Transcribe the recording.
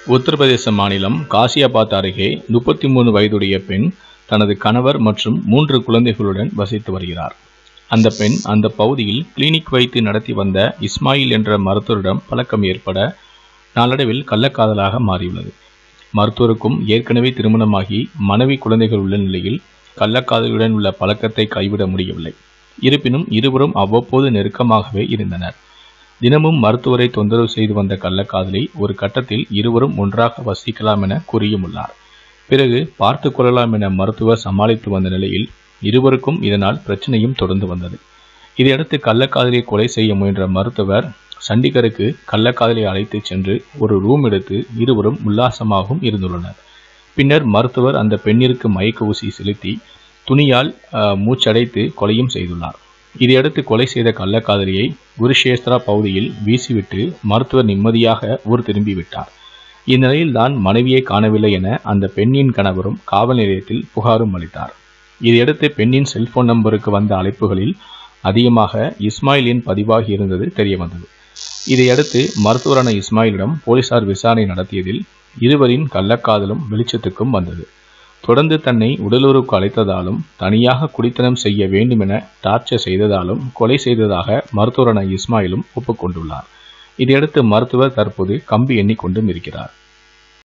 உத்தரப்பிரதேச மாநிலம் காசியாபாத் அருகே முப்பத்தி மூணு வயதுடைய பெண் தனது கணவர் மற்றும் மூன்று குழந்தைகளுடன் வசித்து வருகிறார் அந்த பெண் அந்த பகுதியில் கிளினிக் வைத்து நடத்தி வந்த இஸ்மாயில் என்ற மருத்துவரிடம் பழக்கம் ஏற்பட நாளடைவில் கள்ளக்காதலாக மாறியுள்ளது மருத்துவருக்கும் ஏற்கனவே திருமணமாகி மனைவி குழந்தைகள் உள்ள நிலையில் கள்ளக்காதலுடன் உள்ள பழக்கத்தை கைவிட முடியவில்லை இருப்பினும் இருவரும் அவ்வப்போது நெருக்கமாகவே இருந்தனர் தினமும் மருத்துவரை தொந்தரவு செய்து வந்த கள்ளக்காதலி ஒரு கட்டத்தில் இருவரும் ஒன்றாக வசிக்கலாம் என கூறியுள்ளார் பிறகு பார்த்து கொள்ளலாம் என மருத்துவர் சமாளித்து வந்த நிலையில் இருவருக்கும் இதனால் பிரச்சனையும் தொடர்ந்து வந்தது இதையடுத்து கள்ளக்காதலியை கொலை செய்ய முயன்ற மருத்துவர் சண்டிகருக்கு கள்ளக்காதலியை அழைத்து சென்று ஒரு ரூம் எடுத்து இருவரும் உல்லாசமாகவும் இருந்துள்ளனர் பின்னர் மருத்துவர் அந்த பெண்ணிற்கு மயக்க ஊசி செலுத்தி துணியால் அஹ், மூச்சடைத்து கொலையும் செய்துள்ளார் இதையடுத்து கொலை செய்த கள்ளக்காதலியை குருஷேஸ்திரா பகுதியில் வீசிவிட்டு மருத்துவர் நிம்மதியாக ஊர் திரும்பிவிட்டார் இந்நிலையில் தான் மனைவியை காணவில்லை என அந்த பெண்ணின் கணவரும் காவல் நிலையத்தில் புகாரும் அளித்தார் இதையடுத்து பெண்ணின் செல்போன் நம்பருக்கு வந்த அழைப்புகளில் அதிகமாக இஸ்மாயிலின் பதிவாகி இருந்தது தெரிய வந்தது இதையடுத்து மருத்துவரான இஸ்மாயிலிடம் போலீசார் விசாரணை நடத்தியதில் இருவரின் கள்ளக்காதலும் வெளிச்சத்துக்கும் வந்தது தொடர்ந்து தன்னை உடலுறவுக்கு அழைத்ததாலும் தனியாக குடித்தனம் செய்ய வேண்டும் என டார்ச்சர் செய்ததாலும் கொலை செய்ததாக மருத்துவரான இஸ்மாயிலும் ஒப்புக்கொண்டுள்ளார் இதையடுத்து மருத்துவர் தற்போது கம்பி எண்ணிக்கொண்டும் இருக்கிறார்